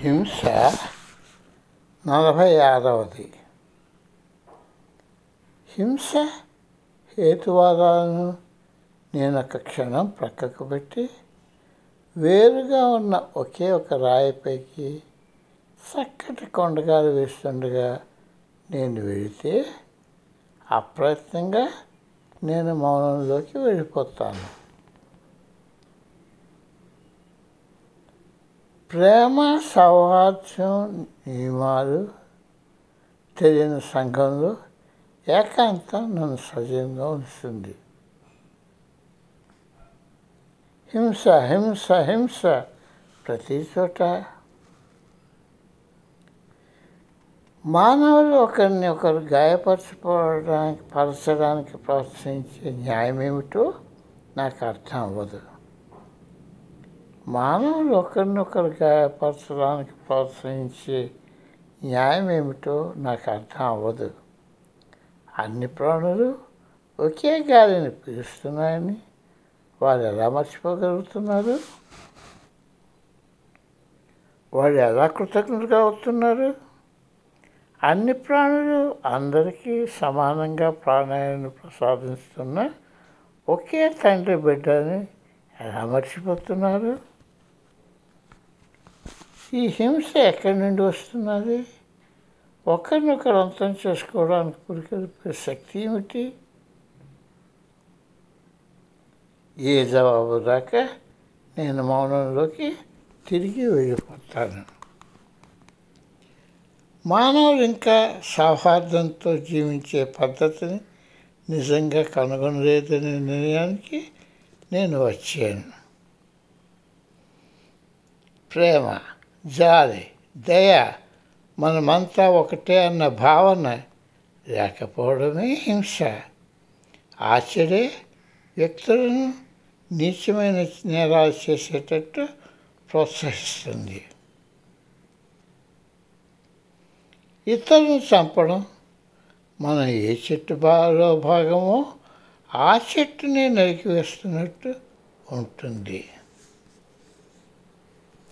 హింస నలభై ఆరవది హింస హేతువాదాలను నేను ఒక క్షణం ప్రక్కకు పెట్టి వేరుగా ఉన్న ఒకే ఒక రాయిపైకి చక్కటి కొండగాలు వేస్తుండగా నేను వెళితే అప్రయత్నంగా నేను మౌనంలోకి వెళ్ళిపోతాను ప్రేమ సౌహార్ద్యం నియమాలు తెలియని సంఘంలో ఏకాంతం నన్ను సజీవంగా ఉంచుతుంది హింస హింస హింస ప్రతి చోట మానవులు ఒకరిని ఒకరు గాయపరచుకోవడానికి పరచడానికి ప్రోత్సహించే న్యాయం ఏమిటో నాకు అర్థం అవ్వదు మానవులు ఒకరినొకరు గాయపరచడానికి ప్రోత్సహించే న్యాయం ఏమిటో నాకు అర్థం అవ్వదు అన్ని ప్రాణులు ఒకే గాలిని పీలుస్తున్నాయని వారు ఎలా మర్చిపోగలుగుతున్నారు వాళ్ళు ఎలా కృతజ్ఞతగా అవుతున్నారు అన్ని ప్రాణులు అందరికీ సమానంగా ప్రాణాయాన్ని ప్రసాదిస్తున్న ఒకే తండ్రి బిడ్డని ఎలా మర్చిపోతున్నారు ఈ హింస ఎక్కడి నుండి వస్తున్నది ఒకరినొకరు అంతం చేసుకోవడానికి పురికొల్పే శక్తి ఏమిటి ఏ జవాబు దాకా నేను మౌనంలోకి తిరిగి వెళ్ళిపోతాను మానవులు ఇంకా సౌహార్దంతో జీవించే పద్ధతిని నిజంగా కనుగొనలేదనే నిర్ణయానికి నేను వచ్చాను ప్రేమ జాలి దయ మనమంతా ఒకటే అన్న భావన లేకపోవడమే హింస ఆశ్చర్య వ్యక్తులను నీచమైన నేరాలు చేసేటట్టు ప్రోత్సహిస్తుంది ఇతరులను చంపడం మనం ఏ చెట్టు బాలో భాగమో ఆ చెట్టునే నరికివేస్తున్నట్టు ఉంటుంది